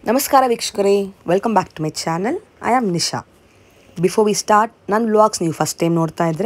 ನಮಸ್ಕಾರ ವೀಕ್ಷಕರೇ welcome back to my channel I am Nisha before we start ನನ್ನ vlogs ನೀವು ಫಸ್ಟ್ ಟೈಮ್ ನೋಡ್ತಾ ಇದ್ದರೆ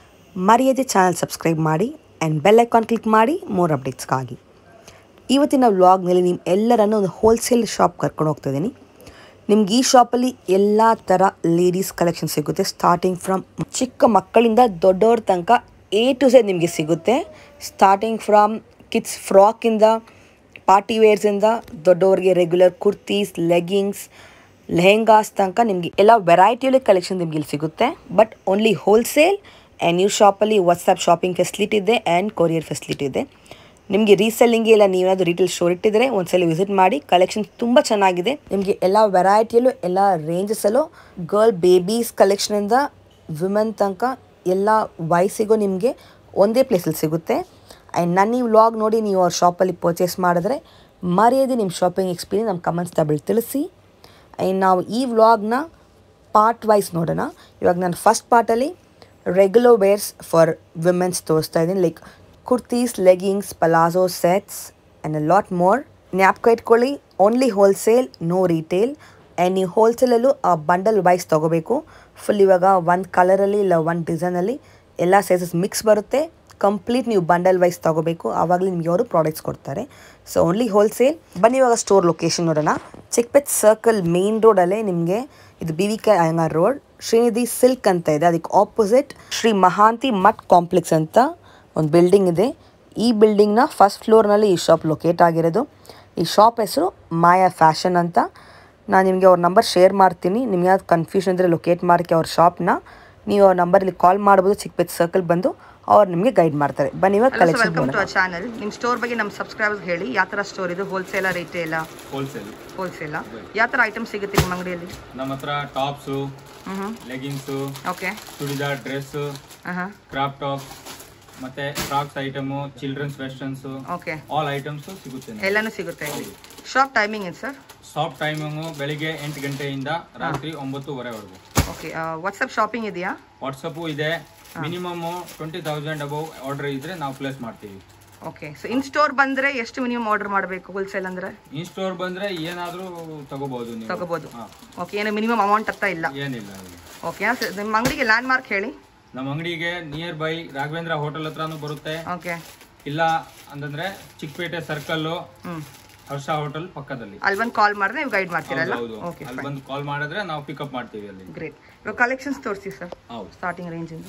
ಮರೆಯದೆ ಚಾನಲ್ ಸಬ್ಸ್ಕ್ರೈಬ್ ಮಾಡಿ ಆ್ಯಂಡ್ ಬೆಲ್ ಐಕಾನ್ ಕ್ಲಿಕ್ ಮಾಡಿ ಮೋರ್ ಅಪ್ಡೇಟ್ಸ್ಗಾಗಿ ಇವತ್ತಿನ ವ್ಲಾಗ್ನಲ್ಲಿ ನಿಮ್ಮ ಎಲ್ಲರನ್ನು ಒಂದು ಹೋಲ್ಸೇಲ್ ಶಾಪ್ ಕರ್ಕೊಂಡು ಹೋಗ್ತಾ ಇದ್ದೀನಿ ನಿಮ್ಗೆ ಈ ಶಾಪಲ್ಲಿ ಎಲ್ಲ ಥರ ಲೇಡೀಸ್ ಕಲೆಕ್ಷನ್ ಸಿಗುತ್ತೆ ಸ್ಟಾರ್ಟಿಂಗ್ ಫ್ರಮ್ ಚಿಕ್ಕ ಮಕ್ಕಳಿಂದ ದೊಡ್ಡವ್ರ ತನಕ ಎ ಟು ಝೆಡ್ ನಿಮಗೆ ಸಿಗುತ್ತೆ ಸ್ಟಾರ್ಟಿಂಗ್ ಫ್ರಮ್ ಕಿಡ್ಸ್ ಫ್ರಾಕಿಂದ ಪಾರ್ಟಿ ವೇರ್ಸಿಂದ ದೊಡ್ಡವ್ರಿಗೆ ರೆಗ್ಯುಲರ್ ಕುರ್ತೀಸ್ ಲೆಗಿಂಗ್ಸ್ ಲೆಹೆಂಗಾಸ್ ತನಕ ನಿಮಗೆ ಎಲ್ಲ ವೆರೈಟಿಯಲ್ಲಿ ಕಲೆಕ್ಷನ್ ನಿಮ್ಗೆ ಇಲ್ಲಿ ಸಿಗುತ್ತೆ ಬಟ್ ಓನ್ಲಿ ಹೋಲ್ಸೇಲ್ ಆ್ಯಂಡ್ ನೀವು ಶಾಪಲ್ಲಿ ವಾಟ್ಸಪ್ ಶಾಪಿಂಗ್ ಫೆಸಿಲಿಟಿ ಇದೆ ಆ್ಯಂಡ್ ಕೊರಿಯರ್ ಫೆಸಿಲಿಟಿ ಇದೆ ನಿಮಗೆ ರೀಸೆಲ್ಲಿಂಗ್ ಇಲ್ಲ ನೀವೇನಾದರೂ ರೀಟೇಲ್ ಸ್ಟೋರ್ ಇಟ್ಟಿದ್ರೆ ಒಂದ್ಸಲ ವಿಸಿಟ್ ಮಾಡಿ ಕಲೆಕ್ಷನ್ ತುಂಬ ಚೆನ್ನಾಗಿದೆ ನಿಮಗೆ ಎಲ್ಲ ವೆರೈಟಿಯಲ್ಲೂ ಎಲ್ಲ ರೇಂಜಸಲ್ಲೂ ಗರ್ಲ್ ಬೇಬೀಸ್ ಕಲೆಕ್ಷನಿಂದ ವಿಮೆನ್ ತನಕ ಎಲ್ಲ ವಯಸ್ಸಿಗೂ ನಿಮಗೆ ಒಂದೇ ಪ್ಲೇಸಲ್ಲಿ ಸಿಗುತ್ತೆ ಆ್ಯಂಡ್ ನನ್ನ ಈ ವ್ಲಾಗ್ ನೋಡಿ ನೀವು ಅವ್ರ ಶಾಪಲ್ಲಿ ಪರ್ಚೇಸ್ ಮಾಡಿದ್ರೆ ಮರೆಯದೆ ನಿಮ್ಮ ಶಾಪಿಂಗ್ ಎಕ್ಸ್ಪೀರಿಯನ್ಸ್ ನಮ್ಮ ಕಮೆಂಟ್ಸ್ ಡಬಲ್ ತಿಳಿಸಿ ಆ್ಯಂಡ್ ನಾವು ಈ ವ್ಲಾಗ್ನ ಪಾರ್ಟ್ ವೈಸ್ ನೋಡೋಣ ಇವಾಗ ನಾನು ಫಸ್ಟ್ ಪಾರ್ಟಲ್ಲಿ ರೆಗ್ಯುಲರ್ ವೇರ್ಸ್ ಫಾರ್ ವಿಮೆನ್ಸ್ ತೋರಿಸ್ತಾ ಇದ್ದೀನಿ like kurtis leggings palazzo sets and a lot more ಜ್ಞಾಪಕ ಇಟ್ಕೊಳ್ಳಿ only wholesale no retail and ನೀವು ಹೋಲ್ಸೇಲಲ್ಲೂ ಆ ಬಂಡಲ್ ವೈಸ್ ತೊಗೋಬೇಕು ಫುಲ್ ಇವಾಗ ಒಂದು ಕಲರಲ್ಲಿ ಇಲ್ಲ ಒಂದು ಡಿಸೈನಲ್ಲಿ ಎಲ್ಲ ಸೈಜಸ್ ಮಿಕ್ಸ್ ಬರುತ್ತೆ ಕಂಪ್ಲೀಟ್ ನೀವು ಬಂಡಲ್ ವೈಸ್ ತೊಗೋಬೇಕು ಆವಾಗಲೇ ನಿಮಗೆ ಅವರು ಪ್ರಾಡಕ್ಟ್ಸ್ ಕೊಡ್ತಾರೆ ಸೊ ಓನ್ಲಿ ಹೋಲ್ಸೇಲ್ ಬನ್ನಿ ಇವಾಗ ಸ್ಟೋರ್ ಲೊಕೇಶನ್ ನೋಡೋಣ ಚಿಕ್ಪೆಟ್ ಸರ್ಕಲ್ ಮೇನ್ ರೋಡಲ್ಲೇ ನಿಮಗೆ ಇದು B V K Iyengar road Srinidhi silk ಅಂತ ಇದೆ ಅದಕ್ಕೆ ಆಪೋಸಿಟ್ ಶ್ರೀ ಮಹಾಂತಿ ಮಠ್ ಕಾಂಪ್ಲೆಕ್ಸ್ ಅಂತ ಒಂದು ಬಿಲ್ಡಿಂಗ್ ಇದೆ ಈ ಬಿಲ್ಡಿಂಗ್ನ ಫಸ್ಟ್ ಫ್ಲೋರ್ನಲ್ಲಿ ಈ ಶಾಪ್ ಲೊಕೇಟ್ ಆಗಿರೋದು ಈ ಶಾಪ್ ಹೆಸರು ಮಾಯಾ ಫ್ಯಾಷನ್ ಅಂತ ನಾನು ನಿಮಗೆ ಅವ್ರ ನಂಬರ್ ಶೇರ್ ಮಾಡ್ತೀನಿ ನಿಮ್ಗೆ ಯಾವ್ದು ಕನ್ಫ್ಯೂಷನ್ ಇದ್ದರೆ ಲೊಕೇಟ್ ಮಾಡೋಕ್ಕೆ ಅವ್ರ ಶಾಪ್ನ ನೀವು ಅವ್ರ ನಂಬರಲ್ಲಿ ಕಾಲ್ ಮಾಡ್ಬೋದು ಚಿಕ್ಕಪೇಟ್ ಸರ್ಕಲ್ ಬಂದು ಅವ್ರು ನಿಮಗೆ ಗೈಡ್ ಮಾಡ್ತಾರೆ ಬನ್ನಿ ಇವಾಗ ಕಲೆಕ್ಷನ್ ವೆಲ್ಕಮ್ ಟು ಚಾನಲ್ ನಿಮ್ಮ ಸ್ಟೋರ್ ಬಗ್ಗೆ ನಮ್ಮ ಸಬ್ಸ್ಕ್ರೈಬರ್ಸ್ ಹೇಳಿ ಯಾವ ಥರ ಸ್ಟೋರ್ ಇದು ಹೋಲ್ಸೇಲ ರಿಟೇಲ ಹೋಲ್ಸೇಲ್ ಹೋಲ್ಸೇಲ ಯಾವ ಥರ ಐಟಮ್ ಸಿಗುತ್ತೆ ನಿಮ್ಮ ಅಂಗಡಿಯಲ್ಲಿ ನಮ್ಮ ಹತ್ರ ಟಾಪ್ಸು ಹ್ಞೂ ಲೆಗಿನ್ಸು ಓಕೆ ಚೂಡಿದಾರ್ ಡ್ರೆಸ್ಸು ಹಾಂ ಕ್ರಾಪ್ ಟಾಪ್ ಮತ್ತೆ frocks item childrens westerns okay all items ಸಿಗುತ್ತೆ ನಮ್ಗೆ. ಎಲ್ಲನೂ ಸಿಗುತ್ತೆ ಇಲ್ಲಿ ಶಾಪ್ ಟೈಮಿಂಗ್ ಏನು ಸರ್ ಶಾಪ್ ಟೈಮಿಂಗು ಬೆಳಿಗ್ಗೆ ಎಂಟು ಗಂಟೆಯಿಂದ ರಾತ್ರಿ ಒಂಬತ್ತುವರೆವರೆಗೂ ಓಕೆ ವಾಟ್ಸಪ್ ಶಾಪಿಂಗ್ ಇದೆಯಾ ವಾಟ್ಸಪ್ಪು ಇದೆ minimum twenty thousand above order ಇದ್ರೆ ನಾವು ಪ್ಲೇಸ್ ಮಾಡ್ತೀವಿ ಓಕೆ ಸೊ ಇನ್ ಸ್ಟೋರ್ ಬಂದರೆ ಎಷ್ಟು ಮಿನಿಮಮ್ ಆರ್ಡರ್ ಮಾಡಬೇಕು ಹೋಲ್ಸೇಲ್ ಅಂದರೆ ಇನ್ ಸ್ಟೋರ್ ಬಂದ್ರೆ ಏನಾದ್ರೂ ತಗೋಬಹುದು ನೀವು ತಗೋಬೋದು ಹಾ. ಓಕೆ ಏನು ಮಿನಿಮಮ್ ಅಮೌಂಟ್ ಅಂತ ಇಲ್ಲ ಏನಿಲ್ಲ ಇಲ್ಲಿ. ಓಕೆ ನಿಮ್ಮ ಅಂಗಡಿಗೆ ಲ್ಯಾಂಡ್ ಮಾರ್ಕ್ ಹೇಳಿ ನಮ್ಮ ಅಂಗಡಿಗೆ ನಿಯರ್ ಬೈ ರಾಘವೇಂದ್ರ ಹೋಟೆಲ್ ಹತ್ರನೂ ಬರುತ್ತೆ ಓಕೆ ಇಲ್ಲ ಅಂತಂದ್ರೆ ಚಿಕ್ಕಪೇಟೆ ಸರ್ಕಲ್ಲು ಹ್ಞೂ ಹರ್ಷ ಹೋಟೆಲ್ ಪಕ್ಕದಲ್ಲಿ ಅಲ್ಲಿ ಬಂದು ಕಾಲ್ ಮಾಡಿದ್ರೆ ನೀವು ಗೈಡ್ ಮಾಡ್ತೀರಲ್ಲ ಹೌದು ಓಕೆ ಅಲ್ಲಿ ಬಂದು ಕಾಲ್ ಮಾಡಿದ್ರೆ ನಾವು ಪಿಕಪ್ ಮಾಡ್ತೀವಿ ಅಲ್ಲಿ ಗ್ರೇಟ್ ಇವಾಗ ಕಲೆಕ್ಷನ್ಸ್ ತೋರಿಸಿ ಸರ್ ಹೌದು ಸ್ಟಾರ್ಟಿಂಗ್ ರೇಂಜಿಂದ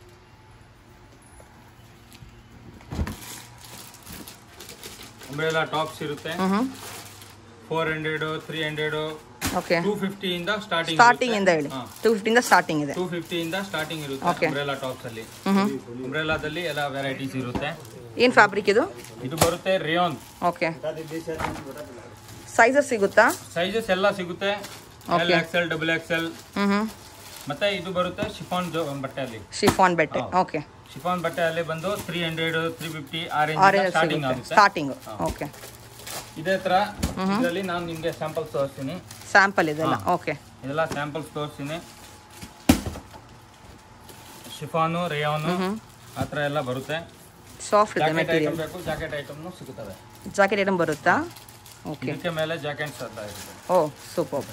ಅಂಬ್ರೆಲಾ ಟಾಪ್ಸ್ ಇರುತ್ತೆ ಹ್ಞೂ four hundred three hundred okay two fifty ಇಂದ ಸ್ಟಾರ್ಟಿಂಗ್ ಸ್ಟಾರ್ಟಿಂಗ್ ಇಂದ ಹೇಳಿ ಟೂ ಫಿಫ್ಟಿಂದ ಸ್ಟಾರ್ಟಿಂಗ್ ಇದೆ ಟೂ ಫಿಫ್ಟಿ ಇಂದ ಸ್ಟಾರ್ಟಿಂಗ್ ಇರುತ್ತೆ Okay. ಅಂಬ್ರೆಲಾ ಟಾಪ್ಸ್ ಅಲ್ಲಿ ಹ್ಞೂ ಅಂಬ್ರೆಲಾದಲ್ಲಿ ಎಲ್ಲ ವೆರೈಟೀಸ್ ಇರುತ್ತೆ ಏನು ಫ್ಯಾಬ್ರಿಕ್ ಇದು ಇದು ಬರುತ್ತೆ ರಿಯೋನ್ ಓಕೆ ಸೈಜಸ್ ಸಿಗುತ್ತಾ ಸೈಜಸ್ ಎಲ್ಲ ಸಿಗುತ್ತೆ L Okay. XL double XL ಹ್ಞೂ ಹ್ಞೂ ಮತ್ತೆ ಇದು ಬರುತ್ತೆ ಶಿಫಾನ್ ಬಟ್ಟೆ ಅಲ್ಲಿ ಶಿಫಾನ್ ಬೆಟ್ಟೆ ಹಾ. ಓಕೆ ಶಿಫಾನ್ ಬಟ್ಟೆ ಅಲ್ಲಿ ಬಂದು three hundred three fifty orange orange starting ಸಿಗುತ್ತೆ ಆಗುತ್ತೆ ಸ್ಟಾರ್ಟಿಂಗು ಹಾ. ಓಕೆ ಇದೇ ತರ ಇದರಲ್ಲಿ ನಾನು ನಿಮ್ಗೆ ಸ್ಯಾಂಪಲ್ಸ್ ತೋರಿಸ್ತೀನಿ ಸ್ಯಾಂಪಲ್ ಇದೆಲ್ಲ ಹಾ. ಓಕೆ ಇದೆಲ್ಲ ಸ್ಯಾಂಪಲ್ಸ್ ತೋರಿಸ್ತೀನಿ ಶಿಫಾನು ರೇಯಾನು ಆ ಥರ ಎಲ್ಲ ಬರುತ್ತೆ ಸಾಫ್ಟ್ ಇದೆ ಜಾಕೆಟ್ ಮೆಟೀರಿಯಲ್ ಐಟಮ್ ಬೇಕು ಜಾಕೆಟ್ ಐಟಮ್ನು ಸಿಗುತ್ತವೆ ಜಾಕೆಟ್ ಐಟಮ್ ಬರುತ್ತಾ ಓಕೆ ಇದಕ್ಕೆ ಮೇಲೆ ಜಾಕೆಟ್ಸ್ ಅಂತ ಇರುತ್ತೆ ಓ ಸೂಪರ್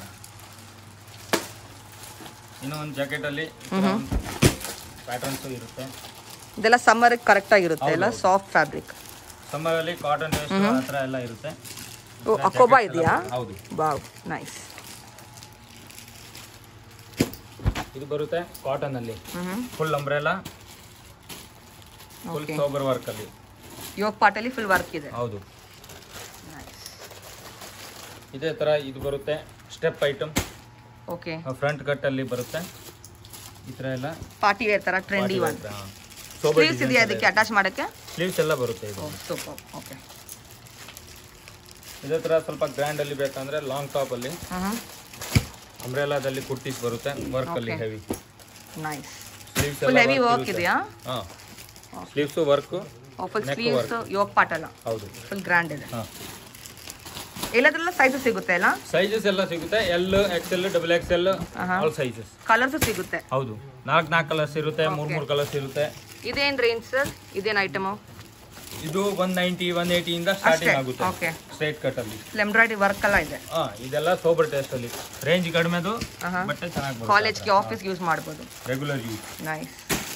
ಇನ್ನು ಒಂದು ಜಾಕೆಟ್ ಅಲ್ಲಿ ಪ್ಯಾಟರ್ನ್ಸ್ ಇರುತ್ತೆ ಇದೆಲ್ಲ ಸಮ್ಮರ್ ಕರೆಕ್ಟ್ ಆಗಿರುತ್ತೆ ಹೌದು, ಎಲ್ಲ ಹೌದು. ಸಾಫ್ಟ್ ಫ್ಯಾಬ್ರಿಕ್ ಸಮ್ಮರ್ ಅಲ್ಲಿ ಕಾಟನ್ ವೇಸ್ಟ್ ಆ ಥರ ಎಲ್ಲ ಇರುತ್ತೆ ಓ ಅಕೋಬಾ ಇದೆಯಾ ಹೌದು ವಾವ್ ನೈಸ್ ಇದು ಬರುತ್ತೆ ಕಾಟನ್ ಅಲ್ಲಿ ಹ್ಞೂ full umbrella full okay sober work ಅಲ್ಲಿ ಯೋಗ ಪಾಟಲ್ಲಿ ಫುಲ್ ವರ್ಕ್ ಇದೆ ಹೌದು ಇದೇ ತರ ಇದು ಬರುತ್ತೆ step item okay front cut ಅಲ್ಲಿ ಬರುತ್ತೆ ಈ ತರ ಎಲ್ಲ ಪಾರ್ಟಿ ವೇರ್ ಥರ ಟ್ರೆಂಡಿ ಒನ್ ಸೋಬರ್ ಸ್ಲೀವ್ಸ್ ಇದೆಯಾ ಅದಕ್ಕೆ ಅಟ್ಯಾಚ್ ಮಾಡೋಕ್ಕೆ ಸ್ಲೀವ್ಸ್ ಎಲ್ಲ ಬರುತ್ತೆ ಇದು ಓ ಸೂಪರ್ ಓಕೆ ಇದೇ ತರ ಸ್ವಲ್ಪ ಗ್ರ್ಯಾಂಡ್ ಅಲ್ಲಿ ಬೇಕಂದ್ರೆ ಲಾಂಗ್ ಟಾಪ್ ಅಲ್ಲಿ ಹ್ಞೂ ಅಂಬ್ರೆಲಾದಲ್ಲಿ ಕುರ್ತೀಸ್ ಬರುತ್ತೆ ವರ್ಕ್ ಅಲ್ಲಿ Okay. Heavy nice sleeves full heavy work ಇದೆಯಾ ಹಾ sleeves work full Neck sleeves yoga pant ಅಲ್ಲ ಹೌದು ಫುಲ್ ಗ್ರ್ಯಾಂಡ್ ಇದೆ ಹಾ ಎಲ್ಲದ್ರಲ್ಲ ಸೈಜಸ್ ಸಿಗುತ್ತೆ ಅಲ್ಲ ಸೈಜಸ್ ಎಲ್ಲ ಸಿಗುತ್ತೆ L XL double XL all sizes colours ಸಿಗುತ್ತೆ ಹೌದು ನಾಲ್ಕು ನಾಲ್ಕು ಕಲರ್ಸ್ ಇರುತ್ತೆ ಮೂರ್ ಮೂರು ಕಲರ್ಸ್ ಇರುತ್ತೆ ಇದೇನು ರೇಂಜ್ ಸರ್ ಇದೇನು ಐಟಮು ಇದು ಒನ್ ನೈಂಟಿ ಒನ್ ಏಯ್ಟಿಯಿಂದ ಸ್ಟಾರ್ಟಿಂಗ್ ಅಷ್ಟೇ? ಆಗುತ್ತೆ Okay. ಸ್ಟ್ರೈಟ್ ಕಟ್ ಅಲ್ಲಿ ಎಂಬ್ರಾಯ್ಡ್ರಿ ವರ್ಕ್ ಎಲ್ಲ ಇದೆ ಹಾ ಇದೆಲ್ಲ ಸೋಬರ್ ಟೇಸ್ಟ್ ಅಲ್ಲಿ ರೇಂಜ್ ಕಡಿಮೆದು ಆಹಾ. ಬಟ್ಟೆ ಚೆನ್ನಾಗಿ ಕಾಲೇಜ್ಗೆ ಆಫೀಸ್ಗೆ ಯೂಸ್ ಮಾಡ್ಬೋದು ರೆಗ್ಯುಲರ್ ಯೂಸ್ ನೈಸ್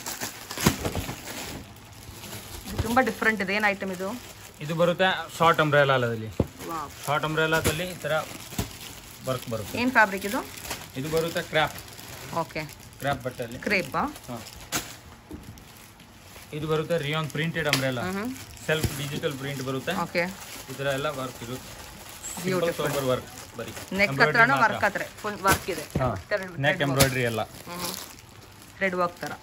ತುಂಬ ಡಿಫ್ರೆಂಟ್ ಇದೆ ಏನು ಐಟಮ್ ಇದು ಇದು ಬರುತ್ತೆ ಶಾರ್ಟ್ ಅಂಬ್ರೆಲಾದಲ್ಲಿ ವಾವ್ ಶಾರ್ಟ್ ಅಂಬ್ರೆಲಾದಲ್ಲಿ ಈ ತರ ವರ್ಕ್ ಬರುತ್ತೆ ಏನು ಫ್ಯಾಬ್ರಿಕ್ ಇದು ಇದು ಬರುತ್ತೆ ಕ್ರಾಪ್ ಓಕೆ ಕ್ರಾಪ್ ಬಟ್ಟೆಯಲ್ಲಿ ಕ್ರೇಪಾ ಹಾ. ಇದು ಬರುತ್ತೆ ರಿಯಾನ್ ಪ್ರಿಂಟೆಡ್ ಅಂಬ್ರೆಲಾ ಹ್ಞೂ ಸೆಲ್ಫ್ ಡಿಜಿಟಲ್ ಪ್ರಿಂಟ್ ಬರುತ್ತೆ ಓಕೆ ಈ ತರ ಎಲ್ಲ ವರ್ಕ್ ಇರುತ್ತೆ Beautiful. ಸೂಪರ್ ವರ್ಕ್ ಬರೀ ನೆಕ್ ಹತ್ರನೂ ವರ್ಕ್ ಹತ್ರ ಫುಲ್ ವರ್ಕ್ ಇದೆ ನೆಕ್ ಎಂಬ್ರಾಯ್ಡ್ರಿ ಎಲ್ಲ ರೆಡ್ ವರ್ಕ್ ಥರ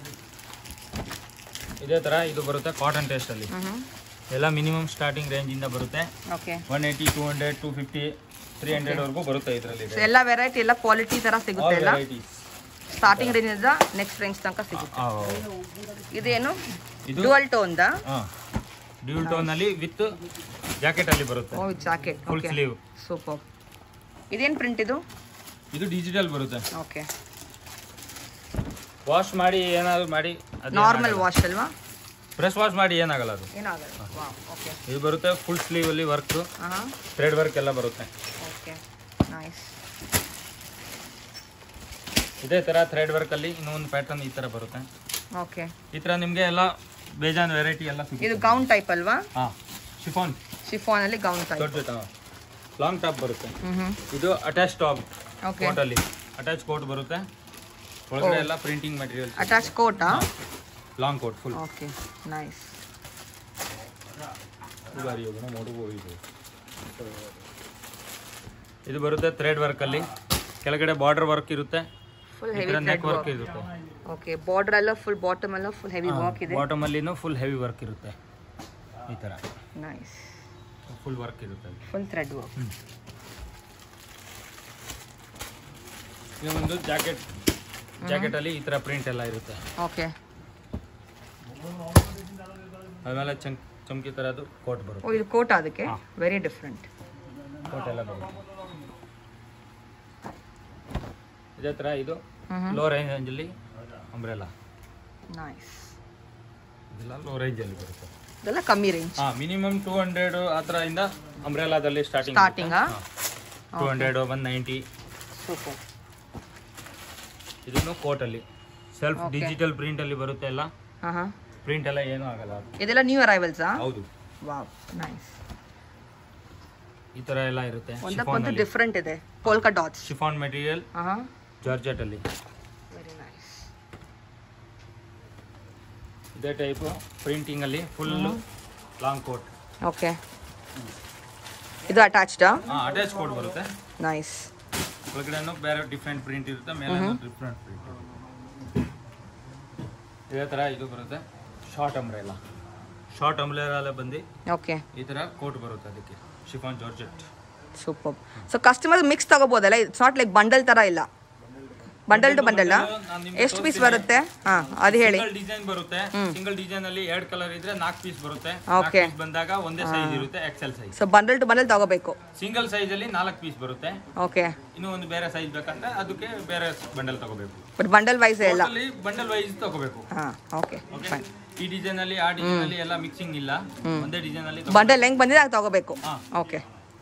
ಇದೇ ತರ ಇದು ಬರುತ್ತೆ ಕಾಟನ್ ಟೇಸ್ಟ್ ಅಲ್ಲಿ ಹ್ಞೂ ಎಲ್ಲ ಮಿನಿಮಮ್ ಸ್ಟಾರ್ಟಿಂಗ್ ರೇಂಜ್ ಇಂದ ಬರುತ್ತೆ okay one eighty two hundred two fifty three hundred ವರೆಗೂ ಬರುತ್ತೆ ಇದರಲ್ಲಿ ಸೊ ಎಲ್ಲ ವೆರೈಟಿ ಎಲ್ಲ ಕ್ವಾಲಿಟಿ ಥರ ಸಿಗುತ್ತೆ ಎಲ್ಲ ಸ್ಟಾರ್ಟಿಂಗ್ ರೇಂಜಿಂದ ನೆಕ್ಸ್ಟ್ ರೇಂಜ್ ತನಕ ಸಿಗುತ್ತೆ ಇದೇನು ಇದು ಡುವಲ್ ಟೋನ್ದ ಡ್ಯೂಲ್ ಟೋನ್ ಅಲ್ಲಿ ವಿತ್ ಜಾಕೆಟ್ ಅಲ್ಲಿ ಬರುತ್ತೆ ಓ jacket full okay sleeve super ಇದೇನು ಪ್ರಿಂಟ್ ಇದು ಇದು ಡಿಜಿಟಲ್ ಬರುತ್ತೆ ಓಕೆ ವಾಶ್ ಮಾಡಿ ಏನಾದ್ರು ಮಾಡಿ ನಾರ್ಮಲ್ ವಾಶ್ ಅಲ್ವಾ ಪ್ರೆಸ್ ವಾಶ್ ಮಾಡಿ ಏನಾಗಲ್ಲ ಅದು ಏನಾಗಲ್ಲ ವಾವ್ ಓಕೆ ಇದು ಬರುತ್ತೆ ಫುಲ್ ಸ್ಲೀವ್ ಅಲ್ಲಿ ವರ್ಕ್ ಹಾಂ ಥ್ರೆಡ್ ವರ್ಕ್ ಎಲ್ಲ ಬರುತ್ತೆ ಓಕೆ ನೈಸ್ ಇದೇ ತರ ಥ್ರೆಡ್ ವರ್ಕ್ ಅಲ್ಲಿ ಇನ್ನೊಂದು ಪ್ಯಾಟರ್ನ್ ಈ ತರ ಬರುತ್ತೆ ಓಕೆ ಈ ತರ ನಿಮ್ಗೆ ಎಲ್ಲ ಬೇಜಾನ್ ವೆರೈಟಿ ಎಲ್ಲ ಇದು ಸಿಗುತ್ತೆ ಗೌನ್ ಟೈಪ್ ಅಲ್ವಾ ಹಾ ಶಿಫಾನ್ ಶಿಫಾನ್ ಅಲ್ಲಿ ಗೌನ್ ಟೈಪ್ ದೊಡ್ಡ ಲಾಂಗ್ ಟಾಪ್ ಬರುತ್ತೆ ಹ್ಮ್ ಹ್ಮ್ ಇದು ಅಟ್ಯಾಚ್ ಟಾಪ್ ಓಕೆ ಕೋಟ್ ಅಲ್ಲಿ ಅಟ್ಯಾಚ್ ಕೋಟ್ ಬರುತ್ತೆ ಒಳಗಡೆ ಎಲ್ಲ ಪ್ರಿಂಟಿಂಗ್ ಮೆಟೀರಿಯಲ್ ಅಟ್ಯಾಚ್ ಕೋಟಾ long coat full okay nice ಇದು ಬರುತ್ತೆ ಥ್ರೆಡ್ ವರ್ಕ್ ಅಲ್ಲಿ ಕೆಳಗಡೆ ಬಾರ್ಡರ್ ವರ್ಕ್ ಇರುತ್ತೆ ಫುಲ್ ಈ ಹೆವಿ ತರ ನೆಕ್ ವರ್ಕ್ ಇರುತ್ತೆ ಓಕೆ ಬಾರ್ಡರ್ ಎಲ್ಲ ಫುಲ್ ಬಾಟಮ್ ಎಲ್ಲ ಫುಲ್ ಹೆವಿ ವರ್ಕ್ ಇದೆ ಬಾಟಮ್ ಅಲ್ಲಿನೂ ಫುಲ್ ಹೆವಿ ವರ್ಕ್ ಇರುತ್ತೆ ಈ ತರ ನೈಸ್ ಫುಲ್ ವರ್ಕ್ ಇರುತ್ತೆ ಫುಲ್ ಥ್ರೆಡ್ ವರ್ಕ್ ಈಗ ಒಂದು ಜಾಕೆಟ್ ಜಾಕೆಟ್ ಅಲ್ಲಿ ಈ ತರ ಪ್ರಿಂಟ್ ಎಲ್ಲ ಇರುತ್ತೆ ಓಕೆ ಆಮೇಲೆ ಚಂಕ್ ಚಮಕಿ ತರದು ಕೋಟ್ ಓ ಬರುತ್ತೆ ಇದು ಕೋಟ್ ಅದಕ್ಕೆ ಹಾ. ವೆರಿ ಡಿಫ್ರೆಂಟ್ ಕೋಟ್ ಎಲ್ಲ ಬರುತ್ತೆ ಇದೇ ತರ ಇದು ಹ್ಮ್ ಲೋ ರೇಂಜ್ ಅಲ್ಲಿ ಅಂಬ್ರೆಲಾ ನೈಸ್ ಇದೆಲ್ಲ ಲೋ ರೇಂಜ್ ಅಲ್ಲಿ ಬರುತ್ತೆ ಇದೆಲ್ಲ ಕಮ್ಮಿ ರೇಂಜ್ ಹಾ ಮಿನಿಮಮ್ ಟೂ ಹಂಡ್ರೆಡ್ ಆ ಥರ ಇಂದ ಅಂಬ್ರೆಲಾದಲ್ಲಿ ಸ್ಟಾರ್ಟಿಂಗ್ Starting ಆ? Two hundred one ninety super ಇದನ್ನು ಕೋಟ್ ಅಲ್ಲಿ ಸೆಲ್ಫ್ Okay. ಡಿಜಿಟಲ್ ಪ್ರಿಂಟ್ ಅಲ್ಲಿ ಬರುತ್ತೆ ಎಲ್ಲ ಹಾಂ ಹಾಂ ಪ್ರಿಂಟ್ ಎಲ್ಲ ಏನೂ ಆಗಲ್ಲ ಇದೆಲ್ಲ ನ್ಯೂ ಅರೈವಲ್ಸಾ ಹೌದು ವಾವ್ ನೈಸ್ ಈ ತರ ಎಲ್ಲ ಇರುತ್ತೆ ಒಂದಕ್ಕೊಂದು ಡಿಫ್ರೆಂಟ್ ಇದೆ ಪೋಲ್ಕಾ ಡಾಟ್ಸ್ ಶಿಫಾನ್ ಮೆಟೀರಿಯಲ್ ಹಾಂ ಜಾರ್ಜೆಟ್ ಅಲ್ಲಿ ವೆರಿ ನೈಸ್ ಇದೇ ಟೈಪ್ ಪ್ರಿಂಟಿಂಗ್ ಅಲ್ಲಿ ಫುಲ್ ಲಾಂಗ್ ಕೋಟ್ ಓಕೆ ಇದು ಅಟ್ಯಾಚ್ಡಾ ಹಾ ಅಟ್ಯಾಚ್ ಕೋಟ್ ಬರುತ್ತೆ ನೈಸ್ ಒಳಗಡೆನೂ ಬೇರೆ ಡಿಫ್ರೆಂಟ್ ಪ್ರಿಂಟ್ ಇರುತ್ತೆ ಮೇಲೆ ಡಿಫ್ರೆಂಟ್ ಪ್ರಿಂಟ್ ಇದೇ ತರ ಇದು ಬರುತ್ತೆ ಶಾರ್ಟ್ ಅಂಬ್ರೆಲ್ಲ ಶಾರ್ಟ್ ಅಂಬ್ರೆಲ್ಲ ಬಂದು ಓಕೆ ಈ ತರ ಕೋಟ್ ಬರುತ್ತೆ ಅದಕ್ಕೆ chiffon georgette super so customer mix ತಗೋಬೋದಲ್ಲ ಇಟ್ಸ್ ನಾಟ್ ಲೈಕ್ ಬಂಡಲ್ ಥರ ಇಲ್ಲ ಬಂಡಲ್ ಟು ಬಂಡಲ್ ಎಷ್ಟು ಪೀಸ್ ಬರುತ್ತೆ ಹಾಂ ಅದು ಹೇಳಿ ಸಿಂಗಲ್ ಡಿಸೈನ್ ಬರುತ್ತೆ ಸಿಂಗಲ್ ಡಿಸೈನ್ ಅಲ್ಲಿ ಎರಡ್ ಕಲರ್ ಇದ್ರೆ ನಾಲ್ಕು ಪೀಸ್ ಬರುತ್ತೆ Okay. ನಾಲ್ಕು ಪೀಸ್ ಬಂದಾಗ ಒಂದೇ ಸೈಜ್ ಇರುತ್ತೆ XL size so bundle to bundle ತಗೋಬೇಕು ಸಿಂಗಲ್ ಸೈಜ್ ಅಲ್ಲಿ ನಾಲ್ಕು ಪೀಸ್ ಬರುತ್ತೆ ಓಕೆ ಇನ್ನು ಒಂದು ಬೇರೆ ಸೈಜ್ ಬೇಕಂದ್ರೆ ಅದಕ್ಕೆ ಬೇರೆ ಬಂಡಲ್ ತಗೋಬೇಕು ಬಟ್ ಬಂಡಲ್ ವೈಸ್ ಎಲ್ಲ ಅಲ್ಲಿ ಬಂಡಲ್ ವೈಸ್ ತಗೋಬೇಕು ಹಾಂ ಓಕೆ Okay? ಫೈನ್ ಈ ಡಿಸೈನ್ ಅಲ್ಲಿ ಆ ಡಿಸೈನ್ ಅಲ್ಲಿ ಎಲ್ಲ ಮಿಕ್ಸಿಂಗ್ ಇಲ್ಲ ಒಂದೇ ಡಿಸೈನ್ ಅಲ್ಲಿ ಬಂಡಲ್ ಹೆಂಗೆ ಬಂದಿದೆ ಅದು ತಗೋಬೇಕು ಹಾ. ಓಕೆ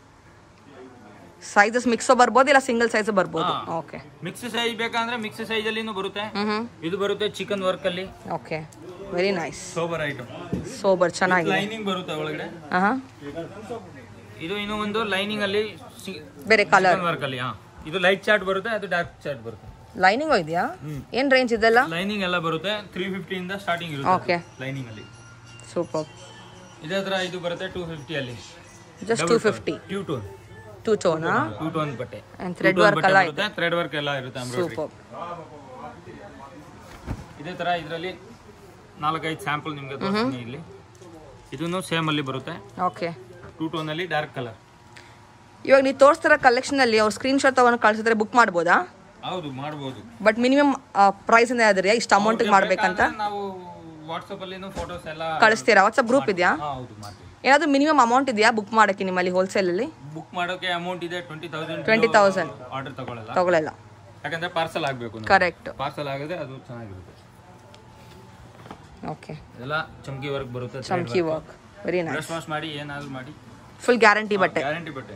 ಸೈಜಸ್ ಮಿಕ್ಸೋ ಬರ್ಬೋದು ಇಲ್ಲ ಸಿಂಗಲ್ ಸೈಜ್ ಬರ್ಬೋದು ಹಾ. ಓಕೆ ಮಿಕ್ಸ್ ಸೈಜ್ ಬೇಕಂದ್ರೆ ಮಿಕ್ಸ್ ಸೈಜ್ ಅಲ್ಲಿನೂ ಬರುತ್ತೆ ಹ್ಞೂ ಹ್ಞೂ ಇದು ಬರುತ್ತೆ ಚಿಕನ್ ವರ್ಕ್ ಅಲ್ಲಿ okay very nice sober item sober ಚೆನ್ನಾಗಿದೆ ಲೈನಿಂಗ್ ಬರುತ್ತೆ ಒಳಗಡೆ ಹಾಂ ಇದು ಇನ್ನೂ ಒಂದು ಲೈನಿಂಗ್ ಅಲ್ಲಿ ಬೇರೆ ಕಲರ್ ವರ್ಕ್ ಅಲ್ಲಿ ಹಾ ಇದು ಲೈಟ್ ಚಾರ್ಟ್ ಬರುತ್ತೆ ಅದು ಡಾರ್ಕ್ ಚಾರ್ಟ್ ಬರುತ್ತೆ ಲೈನಿಂಗ್ ಇದೆಯಾ ಏನು ರೇಂಜ್ ಇದೆಲ್ಲ ಲೈನಿಂಗ್ ಎಲ್ಲ ಬರುತ್ತೆ ತ್ರೀ ಫಿಫ್ಟಿಯಿಂದ ಸ್ಟಾರ್ಟಿಂಗ್ Okay. ಇರುತ್ತೆ ಲೈನಿಂಗ್ ಅಲ್ಲಿ ಸೂಪರ್ ಇದೇ ತರ ಇದು ಬರುತ್ತೆ ಟೂ ಫಿಫ್ಟಿ ಅಲ್ಲಿ just two fifty two tone two ಟೋನಾ ಟೂ ಟೋನ್ ಬಟ್ಟೆ And thread work ಎಲ್ಲ ಬರುತ್ತೆ ಥ್ರೆಡ್ ವರ್ಕ್ ಎಲ್ಲ ಇರುತ್ತೆ embroidery. ಸೂಪರ್ ಇದೇ ತರ ಇದರಲ್ಲಿ ನಾಲ್ಕೈದು ಸ್ಯಾಂಪಲ್ ನಿಮ್ಗೆ ತೋರಿಸ್ತೀನಿ ಇಲ್ಲಿ ಇದನ್ನು ಸೇಮ್ ಅಲ್ಲಿ ಬರುತ್ತೆ ಓಕೆ ಟೂ ಟೋನ್ ಅಲ್ಲಿ ಡಾರ್ಕ್ ಕಲರ್ ಇವಾಗ ನೀವು ತೋರಿಸ್ತಿರೋ ಕಲೆಕ್ಷನಲ್ಲಿ ಅವ್ರು ಸ್ಕ್ರೀನ್ ಶಾಟ್ ತಗೊಂಡು ಕಳ್ಸಿದ್ರೆ ಬುಕ್ ಮಾಡ್ಬೋದಾ ಹೌದು ಮಾಡ್ಬೋದು ಬಟ್ ಮಿನಿಮಮ್ ಪ್ರೈಸ್ ಏನಾದ್ರಿ ಇಷ್ಟು ಅಮೌಂಟಿಗೆ ಮಾಡ್ಬೇಕಂತ ಬೇಕಾದ್ರೆ ನಾವು ವಾಟ್ಸಪ್ ಅಲ್ಲಿ ಫೋಟೋಸ್ ಎಲ್ಲ ಕಳಿಸ್ತೀರಾ ವಾಟ್ಸಪ್ ಗ್ರೂಪ್ ಇದೆಯಾ ಹಾ, ಹೌದು ಮಾಡ್ತೀವಿ ಏನಾದರೂ ಮಿನಿಮಮ್ ಅಮೌಂಟ್ ಇದೆಯಾ ಬುಕ್ ಮಾಡೋಕ್ಕೆ ನಿಮ್ಮಲ್ಲಿ ಹೋಲ್ಸೇಲಲ್ಲಿ ಬುಕ್ ಮಾಡೋಕೆ ಅಮೌಂಟ್ ಇದೆ ಟ್ವೆಂಟಿ ತೌಸಂಡ್ 20,000. ಆರ್ಡರ್ ತಗೊಳ್ಳಲ್ಲ ತಗೊಳ್ಳಲ್ಲ ಯಾಕಂದ್ರೆ ಪಾರ್ಸಲ್ ಆಗಬೇಕು ಕರೆಕ್ಟ್ ಪಾರ್ಸಲ್ ಆಗಿದೆ ಅದು ಚೆನ್ನಾಗಿರುತ್ತೆ ಓಕೆ ಎಲ್ಲ ಚಮಕಿ ವರ್ಕ್ ಬರುತ್ತೆ ಚಮ್ಕಿ work very nice brush wash ಮಾಡಿ ಏನಾದ್ರು ಮಾಡಿ ಫುಲ್ ಗ್ಯಾರಂಟಿ ಬಟ್ಟೆ ಗ್ಯಾರಂಟಿ ಬಟ್ಟೆ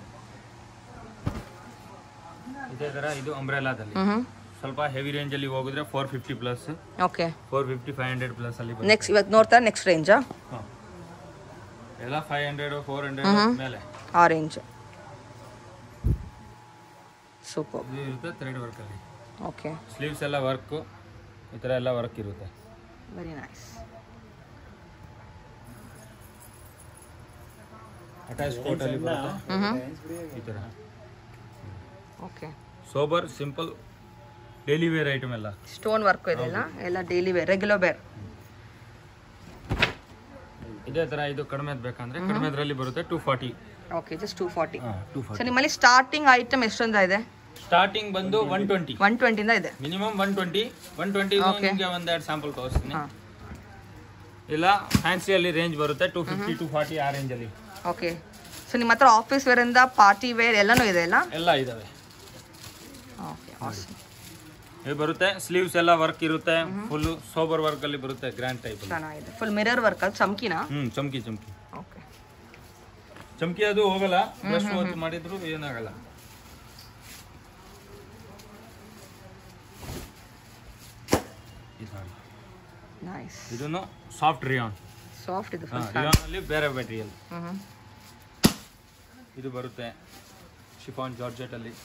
ಇದೇ ತರ ಇದು ಅಂಬ್ರೆಲಾದಲ್ಲಿ ಹ್ಞೂ ಸ್ವಲ್ಪ ಹೆವಿ ರೇಂಜ್ ಅಲ್ಲಿ ಹೋಗಿದ್ರೆ four fifty plus okay four fifty five hundred plus ಅಲ್ಲಿ ಬರುತ್ತೆ. ನೆಕ್ಸ್ಟ್ ಇವತ್ತು ನೋಡ್ತಾ ನೆಕ್ಸ್ಟ್ ರೇಂಜಾ ಹಾ. ಎಲ್ಲ ಫೈವ್ ಹಂಡ್ರೆಡ್ ಫೋರ್ ಹಂಡ್ರೆಡ್ ಮೇಲೆ ಆ ರೇಂಜ್ ಸೂಪರ್ ಇದು ಇರುತ್ತೆ ಥ್ರೆಡ್ ವರ್ಕ್ ಅಲ್ಲಿ ಓಕೆ ಸ್ಲೀವ್ಸ್ ಎಲ್ಲ ವರ್ಕ್ ಈ ತರ ಎಲ್ಲ ವರ್ಕ್ ಇರುತ್ತೆ ವೆರಿ ನೈಸ್ ಅಟ್ಯಾಚ್ ಕೋಟ್ ಅಲ್ಲಿ ಬರುತ್ತೆ ಹ್ಞೂ ಈ ತರ okay sober simple daily wear item ಎಲ್ಲ ಸ್ಟೋನ್ ವರ್ಕ್ ಇದೆ ಅಲ್ಲ ಎಲ್ಲ ಡೈಲಿ ವೇರ್ ರೆಗ್ಯುಲರ್ ವೇರ್ ಇದೇ ತರ ಇದು ಕಡಿಮೆ ಬೇಕಂದ್ರೆ ಕಡಿಮೆ ಅದರಲ್ಲಿ ಬರುತ್ತೆ two forty okay just two forty two so ನಿಮ್ಮಲ್ಲಿ ಸ್ಟಾರ್ಟಿಂಗ್ ಐಟಮ್ ಎಷ್ಟೊಂದ ಇದೆ ಸ್ಟಾರ್ಟಿಂಗ್ ಬಂದು ಒನ್ ಟ್ವೆಂಟಿ ಒನ್ ಟ್ವೆಂಟಿಂದ ಇದೆ minimum one twenty one twenty Okay. ನಿಮಗೆ ಒಂದೆರಡು ಸ್ಯಾಂಪಲ್ ತೋರಿಸ್ತೀನಿ ಹಾಂ ಇಲ್ಲ ಫ್ಯಾನ್ಸಿಯಲ್ಲಿ ರೇಂಜ್ ಬರುತ್ತೆ ಟೂ ಫಿಫ್ಟಿ ಟು ಫಾರ್ಟಿ ಆ ರೇಂಜಲ್ಲಿ ಓಕೆ ಸೊ ನಿಮ್ಮ ಹತ್ರ ಆಫೀಸ್ ವೇರಿಂದ ಪಾರ್ಟಿ ವೇರ್ ಎಲ್ಲನೂ ಇದೆ ಅಲ್ಲ ಎಲ್ಲ ಇದಾವೆ ಓಕೆ ಇದು ಬರುತ್ತೆ ಸ್ಲೀವ್ಸ್ ಎಲ್ಲ ವರ್ಕ್ ಇರುತ್ತೆ ಫುಲ್ ಸೋಬರ್ ವರ್ಕ್ ಅಲ್ಲಿ ಬರುತ್ತೆ ಗ್ರ್ಯಾಂಡ್ ಟೈಪ್ ಚೆನ್ನಾಗಿದೆ ಫುಲ್ ಮಿರರ್ ವರ್ಕ್ ಅಲ್ಲಿ ಚಮ್ಕಿನಾ ಹ್ಮ್ ಚಮ್ಕಿ ಚಮ್ಕಿ ಓಕೆ ಚಮ್ಕಿ ಅದು ಹೋಗಲ್ಲ ಬ್ರಷ್ ವಾಶ್ ಮಾಡಿದ್ರು ಏನಾಗಲ್ಲ ಇದು ನೋಡಿ. ನೈಸ್ ಇದನ್ನು ಸಾಫ್ಟ್ ರಿಯಾನ್ ಸಾಫ್ಟ್ ಇದು ಫುಲ್ ರಿಯಾನ್ ಅಲ್ಲಿ ಬೇರೆ ಮೆಟೀರಿಯಲ್ ಹ್ಞೂ ಇದು ಬರುತ್ತೆ ಶಿಫಾನ್ ಜಾರ್ಜೆಟ್ ಅಲ್ಲಿ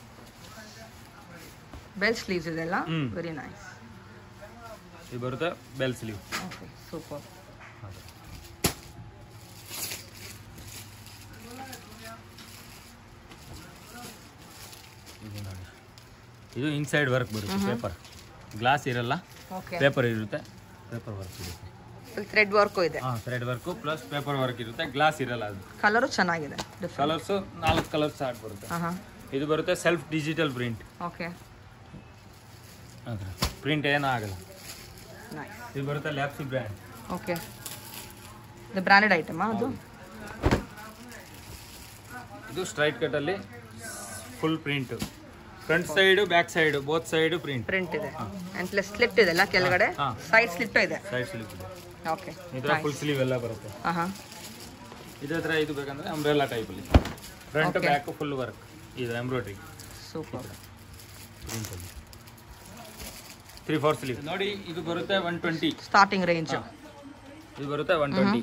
ಬೆಲ್ ಸ್ಲೀವ್ಸ್ ಇದೆಲ್ಲ ಹ್ಮ್. ವೆರಿ ನೈಸ್ ಇದು ಬರುತ್ತೆ ಬೆಲ್ ಸ್ಲೀವ್ ಓಕೆ ಸೂಪರ್ ಇದು ನೋಡಿ ಇದು ಇನ್ಸೈಡ್ ವರ್ಕ್ ಬರುತ್ತೆ ಪೇಪರ್ ಗ್ಲಾಸ್ ಇರಲ್ಲ ಓಕೆ ಪೇಪರ್ ಇರುತ್ತೆ ಪೇಪರ್ ವರ್ಕ್ ಇರುತ್ತೆ ಫುಲ್ ಥ್ರೆಡ್ ವರ್ಕು ಇದೆ ಹಾಂ thread work plus paper work ಇರುತ್ತೆ ಗ್ಲಾಸ್ ಇರಲ್ಲ ಅದು ಕಲರು ಚೆನ್ನಾಗಿದೆ ಡಿಫ್ರೆಂಟ್ ಕಲರ್ಸು ನಾಲ್ಕು ಕಲರ್ಸ್ ಸ್ಟಾರ್ಟ್ ಬರುತ್ತೆ ಹಾಂ ಹಾಂ ಇದು ಬರುತ್ತೆ self digital print okay print ಏನೂ ಆಗಲ್ಲ ನೈಸ್ ಇದು ಬರುತ್ತೆ ಲ್ಯಾಪ್ಸಿ ಬ್ರ್ಯಾಂಡ್ ಓಕೆ ಇದು ಬ್ರ್ಯಾಂಡೆಡ್ ಐಟಮಾ ಅದು ಇದು ಸ್ಟ್ರೈಟ್ ಕಟ್ಟಲ್ಲಿ full print front side back side both side print print ಇದೆ ಆ್ಯಂಡ್ ಪ್ಲಸ್ ಸ್ಲಿಟ್ ಇದೆಲ್ಲ ಕೆಳಗಡೆ ಹಾ. ಸೈಡ್ ಸ್ಲಿಟ್ ಇದೆ ಸೈಡ್ ಸ್ಲೀವ್ ಇದೆ ಓಕೆ ಇದರ ಫುಲ್ ಸ್ಲೀವ್ ಎಲ್ಲ ಬರುತ್ತೆ ಹಾಂ ಹಾಂ ಇದೇ ಥರ ಇದು ಬೇಕಂದ್ರೆ ಅಂಬ್ರೆಲಾ ಟೈಪಲ್ಲಿ front Okay. Back full work ಇದು ಎಂಬ್ರಾಯ್ಡ್ರಿ ಸೂಪರ್ ಪ್ರಿಂಟಲ್ಲಿ ತ್ರೀ ಫೋರ್ ಸ್ಲೀವ್ ನೋಡಿ ಇದು ಬರುತ್ತೆ ಒನ್ ಟ್ವೆಂಟಿ ಸ್ಟಾರ್ಟಿಂಗ್ ರೇಂಜ್ ಇದು ಬರುತ್ತೆ ಒನ್ ಟ್ವೆಂಟಿ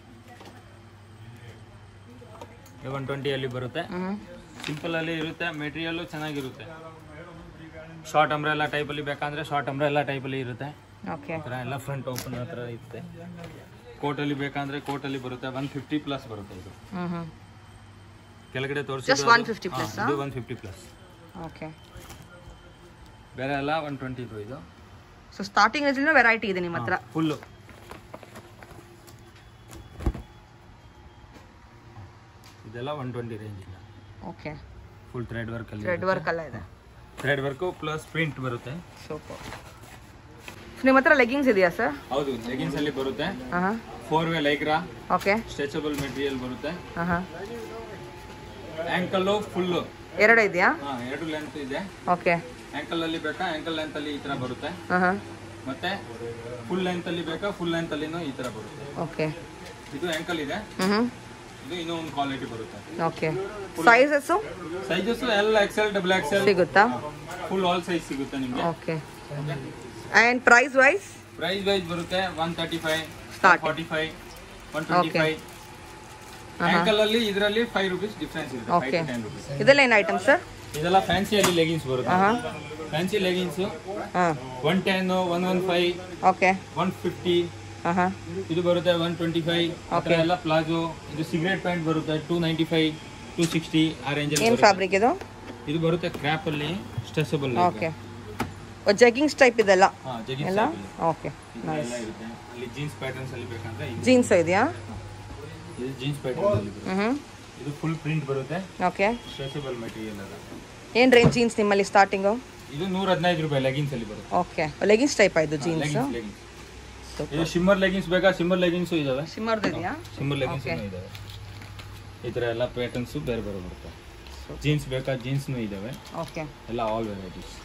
ಒನ್ ಟ್ವೆಂಟಿಯಲ್ಲಿ ಬರುತ್ತೆ ಹ್ಞೂ ಸಿಂಪಲ್ ಅಲ್ಲಿ ಇರುತ್ತೆ ಮೆಟೀರಿಯಲ್ಲು ಚೆನ್ನಾಗಿರುತ್ತೆ ಶಾರ್ಟ್ ಅಂಬ್ರೆಲ್ಲ ಟೈಪಲ್ಲಿ ಬೇಕಂದ್ರೆ ಶಾರ್ಟ್ ಅಂಬ್ರೆಲ್ಲ ಟೈಪಲ್ಲಿ ಇರುತ್ತೆ ಓಕೆ ಈ ಥರ ಎಲ್ಲ ಫ್ರಂಟ್ ಓಪನ್ ಹತ್ರ ಇರುತ್ತೆ ಕೋಟಲ್ಲಿ ಬೇಕಂದ್ರೆ ಕೋಟಲ್ಲಿ ಬರುತ್ತೆ ಒನ್ ಫಿಫ್ಟಿ ಪ್ಲಸ್ ಬರುತ್ತೆ ಇದು ಹ್ಞೂ ಹ್ಞೂ ಕೆಳಗಡೆ ತೋರಿಸಿ Just 150 plus, ಆ? ಇದು ಒನ್ ಫಿಫ್ಟಿ ಪ್ಲಸ್ ಓಕೆ ಬೇರೆ ಎಲ್ಲ ಒನ್ ಟ್ವೆಂಟಿ ಇದು ಸೊ ಸ್ಟಾರ್ಟಿಂಗ್ ರೇಂಜ್ ವೆರೈಟಿ ಇದೆ ನಿಮ್ಮ ಹತ್ರ ಫುಲ್ಲು ಇದೆಲ್ಲ ಒನ್ ಟ್ವೆಂಟಿ ರೇಂಜ್ ಇಲ್ಲ ಓಕೆ ಫುಲ್ ಥ್ರೆಡ್ ವರ್ಕ್ ಅಲ್ಲಿ ರೆಡ್ ವರ್ಕ್ ಎಲ್ಲ ಇದೆ ಥ್ರೆಡ್ ವರ್ಕು ಪ್ಲಸ್ ಪ್ರಿಂಟ್ ಬರುತ್ತೆ ಸೂಪರ್ ನಿಮ್ಮ ಹತ್ರ ಲೆಗಿಂಗ್ಸ್ ಇದೆಯಾ ಸರ್ ಹೌದು ಲೆಗಿನ್ಸ್ ಅಲ್ಲಿ ಬರುತ್ತೆ ಹಾಂ ಹಾಂ four way Lycra okay stretchable material ಬರುತ್ತೆ ಹಾಂ ಹಾಂ ಆಂಕಲ್ಲು ಫುಲ್ಲು ಎರಡು ಇದೆಯಾ ಹಾಂ ಎರಡು ಲೆಂತ್ ಇದೆ ಓಕೆ ಆಂಕಲ್ ಅಲ್ಲಿ ಬೇಕಾ ಆಂಕಲ್ ಲೆಂತ್ ಅಲ್ಲಿ ಈ ತರ ಬರುತ್ತೆ ಹಾಂ ಹಾಂ ಮತ್ತೆ ಫುಲ್ ಲೆಂತ್ ಅಲ್ಲಿ ಬೇಕಾ ಫುಲ್ ಲೆಂತ್ ಅಲ್ಲಿನೂ ಈ ತರ ಬರುತ್ತೆ ಓಕೆ ಇದು ಆಂಕಲ್ ಇದೆ ಹ್ಞೂ ಹ್ಞೂ ಇದು ಇನ್ನೂ ಒಂದು ಕ್ವಾಲಿಟಿ ಬರುತ್ತೆ ಓಕೆ ಸೈಜಸ್ಸು ಸೈಜಸ್ ಎಲ್ಲ ಎಕ್ಸೆಲ್ ಡಬಲ್ ಎಕ್ಸೆಲ್ ಸಿಗುತ್ತಾ ಫುಲ್ ಆಲ್ ಸೈಜ್ ಸಿಗುತ್ತೆ ನಿಮಗೆ okay and price wise price wise ಬರುತ್ತೆ one thirty five Start. Forty five one twenty Okay. Five uncle ಅಲ್ಲಿ ಇದರಲ್ಲಿ ಫೈವ್ ರುಪೀಸ್ ಡಿಫ್ರೆನ್ಸ್ ಇದೆ five Okay. Two ten rupees ಇದೆಲ್ಲ ಏನು item sir ಇದೆಲ್ಲ ಫ್ಯಾನ್ಸಿಯಲ್ಲಿ ಲೆಗಿನ್ಸ್ ಬರುತ್ತೆ ಹಾಂ ಫ್ಯಾನ್ಸಿ ಲೆಗಿನ್ಸ್ ಹಾಂ one ten one one five okay one fifty ಹಾಂ ಹಾಂ ಇದು ಬರುತ್ತೆ ಒನ್ ಟ್ವೆಂಟಿ ಫೈವ್ Okay. ಎಲ್ಲ ಪ್ಲಾಜೋ ಇದು ಸಿಗರೇಟ್ ಪ್ಯಾಂಟ್ ಬರುತ್ತೆ two ninety five two sixty ಆ ರೇಂಜಲ್ಲಿ ಏನು ಬರುತ್ತೆ. ಫ್ಯಾಬ್ರಿಕ್ ಇದು ಇದು ಬರುತ್ತೆ ಕ್ರ್ಯಾಪ್ ಅಲ್ಲಿ ಸ್ಟ್ರೆಸಬಲ್ ಓಕೆ ಜಗ್ಗಿಂಗ್ಸ್ ಟೈಪ್ ಇದೆಲ್ಲ ಹಾ ಜಗಿನ್ಸ್ ಎಲ್ಲ ಓಕೆ ಎಲ್ಲ ಇರುತ್ತೆ ಅಲ್ಲಿ ಜೀನ್ಸ್ ಪ್ಯಾಟರ್ನ್ಸ್ ಅಲ್ಲಿ ಬೇಕಂದ್ರೆ ಇದು- ಜೀನ್ಸ್ ಇದೆಯಾ ಇದು ಜೀನ್ಸ್ ಪ್ಯಾಟರ್ನ್ ಅಲ್ಲಿ ಬರುತ್ತೆ ಹ್ಞೂ ಇದು ಫುಲ್ ಪ್ರಿಂಟ್ ಬರುತ್ತೆ ಓಕೆ ಸ್ಟ್ರೆಚಬಲ್ ಮೆಟೀರಿಯಲ್ ಅದ ಏನು ರೇಂಜ್ ಜೀನ್ಸ್ ನಿಮ್ಮಲ್ಲಿ ಸ್ಟಾರ್ಟಿಂಗು ಇದು ನೂರ ಹದಿನೈದು ರೂಪಾಯಿ ಲೆಗಿನ್ಸ್ ಅಲ್ಲಿ ಬರುತ್ತೆ ಓಕೆ ಲೆಗಿನ್ಸ್ ಟೈಪ್ ಇದು ಜೀನ್ಸ್ ಲೆಗಿನ್ಸ್ ಲೆಗಿನ್ಸ್ ಇದು ಶಿಮ್ಮರ್ ಲೆಗಿನ್ಸ್ ಬೇಕಾ ಶಿಮ್ಮರ್ ಲೆಗಿನ್ಸು ಇದಾವೆ ಶಿಮ್ಮರ್ದು ಇದೆಯಾ ಶಿಮ್ಮರ್ ಲೆಗಿನ್ಸ್ ಇದಾವೆ ಈ ಥರ ಎಲ್ಲ ಪ್ಯಾಟರ್ನ್ಸು ಬೇರೆ ಬೇರೆ ಬರುತ್ತೆ ಜೀನ್ಸ್ ಬೇಕಾ ಜೀನ್ಸ್ನು ಇದಾವೆ ಓಕೆ ಎಲ್ಲ ಆಲ್ ವೆರೈಟೀಸ್